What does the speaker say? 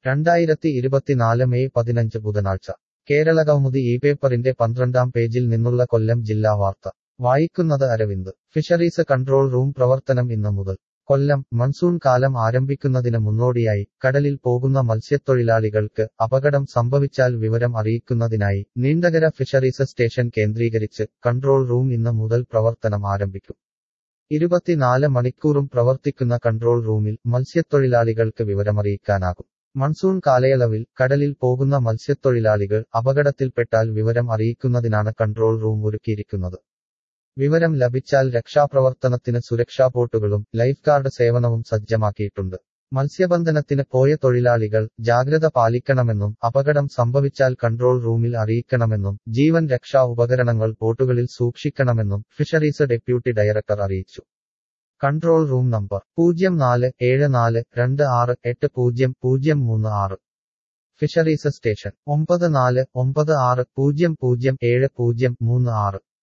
രണ്ടായിരത്തി ഇരുപത്തിനാല് മെയ് പതിനഞ്ച് ബുധനാഴ്ച കേരള കൗമുദി ഈ പേപ്പറിന്റെ പന്ത്രണ്ടാം പേജിൽ നിന്നുള്ള കൊല്ലം ജില്ലാ വാർത്ത വായിക്കുന്നത് അരവിന്ദ് ഫിഷറീസ് കൺട്രോൾ റൂം പ്രവർത്തനം ഇന്ന് മുതൽ കൊല്ലം മൺസൂൺ കാലം ആരംഭിക്കുന്നതിന് മുന്നോടിയായി കടലിൽ പോകുന്ന മത്സ്യത്തൊഴിലാളികൾക്ക് അപകടം സംഭവിച്ചാൽ വിവരം അറിയിക്കുന്നതിനായി നീണ്ടകര ഫിഷറീസ് സ്റ്റേഷൻ കേന്ദ്രീകരിച്ച് കൺട്രോൾ റൂം ഇന്ന് മുതൽ പ്രവർത്തനം ആരംഭിക്കും ഇരുപത്തിനാല് മണിക്കൂറും പ്രവർത്തിക്കുന്ന കൺട്രോൾ റൂമിൽ മത്സ്യത്തൊഴിലാളികൾക്ക് വിവരമറിയിക്കാനാകും മൺസൂൺ കാലയളവിൽ കടലിൽ പോകുന്ന മത്സ്യത്തൊഴിലാളികൾ അപകടത്തിൽപ്പെട്ടാൽ വിവരം അറിയിക്കുന്നതിനാണ് കൺട്രോൾ റൂം ഒരുക്കിയിരിക്കുന്നത് വിവരം ലഭിച്ചാൽ രക്ഷാപ്രവർത്തനത്തിന് സുരക്ഷാ ബോട്ടുകളും ലൈഫ് ഗാർഡ് സേവനവും സജ്ജമാക്കിയിട്ടുണ്ട് മത്സ്യബന്ധനത്തിന് പോയ തൊഴിലാളികൾ ജാഗ്രത പാലിക്കണമെന്നും അപകടം സംഭവിച്ചാൽ കൺട്രോൾ റൂമിൽ അറിയിക്കണമെന്നും ജീവൻ രക്ഷാ ഉപകരണങ്ങൾ ബോട്ടുകളിൽ സൂക്ഷിക്കണമെന്നും ഫിഷറീസ് ഡെപ്യൂട്ടി ഡയറക്ടർ അറിയിച്ചു കൺട്രോൾ റൂം നമ്പർ പൂജ്യം നാല് ഏഴ് നാല് രണ്ട് ആറ് എട്ട് പൂജ്യം പൂജ്യം മൂന്ന് ആറ് ഫിഷറീസ് സ്റ്റേഷൻ ഒമ്പത് നാല് ഒമ്പത് ആറ് പൂജ്യം പൂജ്യം ഏഴ് പൂജ്യം മൂന്ന് ആറ്